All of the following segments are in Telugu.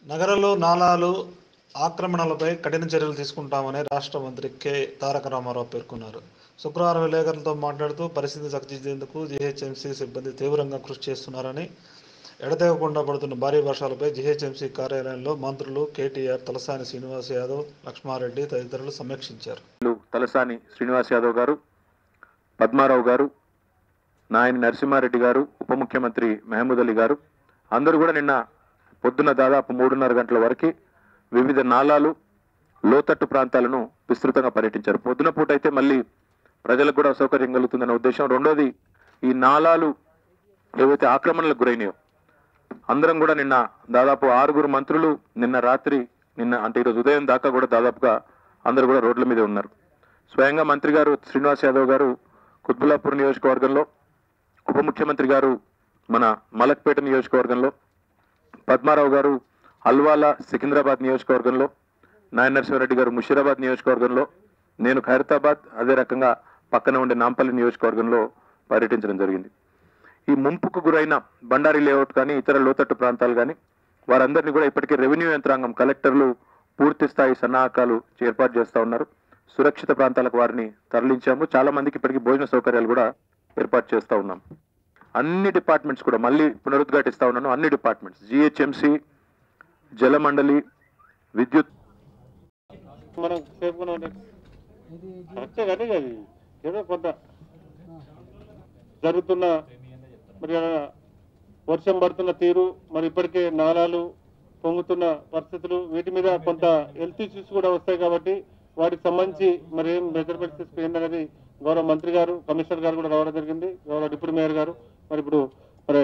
నగరంలో నాలాలు ఆక్రమణలపై కఠిన చర్యలు తీసుకుంటామని రాష్ట్ర మంత్రి కె తారక రామారావు పేర్కొన్నారు శుక్రవారం విలేకరులతో మాట్లాడుతూ పరిస్థితి చక్కదిద్దేందుకు జీహెచ్ఎంసీ సిబ్బంది తీవ్రంగా కృషి చేస్తున్నారని ఎడతెగకుండా పడుతున్న భారీ వర్షాలపై జీహెచ్ఎంసీ కార్యాలయంలో మంత్రులు కేటీఆర్ తలసాని శ్రీనివాస్ యాదవ్ లక్ష్మారెడ్డి తదితరులు సమీక్షించారు లు తలసాని శ్రీనివాస్ యాదవ్ గారు పద్మారావు గారు నాయని నరసింహారెడ్డి గారు ఉప ముఖ్యమంత్రి మహమూద్ అలీ గారు అందరూ కూడా నిన్న పొద్దున దాదాపు మూడున్నర గంటల వరకు వివిధ నాలాలు లోతట్టు ప్రాంతాలను విస్తృతంగా పర్యటించారు పొద్దున పూట అయితే మళ్ళీ ప్రజలకు కూడా సౌకర్యం కలుగుతుందన్న ఉద్దేశం రెండోది ఈ నాలాలు ఏవైతే ఆక్రమణలకు గురైనాయో అందరం కూడా నిన్న దాదాపు ఆరుగురు మంత్రులు నిన్న రాత్రి నిన్న అంటే ఈరోజు ఉదయం దాకా కూడా దాదాపుగా అందరూ కూడా రోడ్ల మీద ఉన్నారు స్వయంగా మంత్రి గారు శ్రీనివాస్ యాదవ్ గారు కుత్బుల్లాపూర్ నియోజకవర్గంలో ఉప ముఖ్యమంత్రి గారు మన మలక్పేట నియోజకవర్గంలో పద్మారావు గారు అల్వాలా సికింద్రాబాద్ నియోజకవర్గంలో నాయన నరసింహారెడ్డి గారు ముషీరాబాద్ నియోజకవర్గంలో నేను ఖైరతాబాద్ అదే రకంగా పక్కన ఉండే నాంపల్లి నియోజకవర్గంలో పర్యటించడం జరిగింది ఈ ముంపుకు గురైన బండారి లేఅవుట్ కానీ ఇతర లోతట్టు ప్రాంతాలు కానీ వారందరినీ కూడా ఇప్పటికే రెవెన్యూ యంత్రాంగం కలెక్టర్లు పూర్తి స్థాయి సన్నాహకాలు ఏర్పాటు చేస్తా ఉన్నారు సురక్షిత ప్రాంతాలకు వారిని తరలించాము చాలా మందికి ఇప్పటికీ భోజన సౌకర్యాలు కూడా ఏర్పాటు చేస్తా ఉన్నాం అన్ని డిపార్ట్మెంట్స్ కూడా మళ్ళీ పునరుద్ఘాటిస్తా ఉన్నాను అన్ని డిపార్ట్మెంట్స్ జిహెచ్ఎంసి జలమండలి విద్యుత్ మనం సేఫ్గానే ఉండే కరెక్టే కానీ అది ఏదో కొంత జరుగుతున్న మరి ఆ వర్షం పడుతున్న తీరు మరి ఇప్పటికే నాలాలు పొంగుతున్న పరిస్థితులు వీటి మీద కొంత హెల్త్ ఇష్యూస్ కూడా వస్తాయి కాబట్టి వాటికి సంబంధించి మరి ఏం మెజర్మెంట్స్ తీసుకుని అనేది గౌరవ మంత్రి గారు కమిషనర్ గారు కూడా రావడం జరిగింది గౌరవ డిప్యూటీ మేయర్ గారు మరి ఇప్పుడు మరి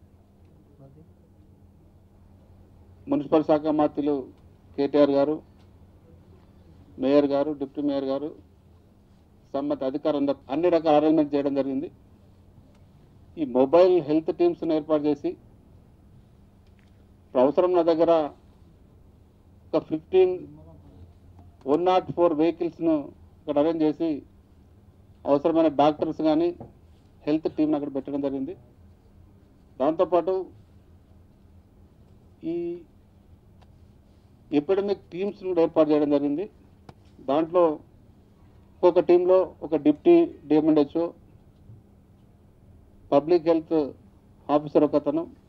మున్సిపల్ శాఖ మంత్రులు కేటీఆర్ గారు మేయర్ గారు డిప్యూటీ మేయర్ గారు సంబంధిత అధికారులు అన్ని రకాల అరేంజ్మెంట్ చేయడం జరిగింది ఈ మొబైల్ హెల్త్ టీమ్స్ని ఏర్పాటు చేసి ఇప్పుడు అవసరం నా దగ్గర ఒక ఫిఫ్టీన్ వన్ నాట్ ఫోర్ వెహికల్స్ను ఇక్కడ అరేంజ్ చేసి అవసరమైన డాక్టర్స్ కానీ హెల్త్ టీంని అక్కడ పెట్టడం జరిగింది దాంతోపాటు ఈ ఎపిడమిక్ టీమ్స్ కూడా ఏర్పాటు చేయడం జరిగింది దాంట్లో ఒక్కొక్క టీంలో ఒక deputy DMHO public health officer ఒకతను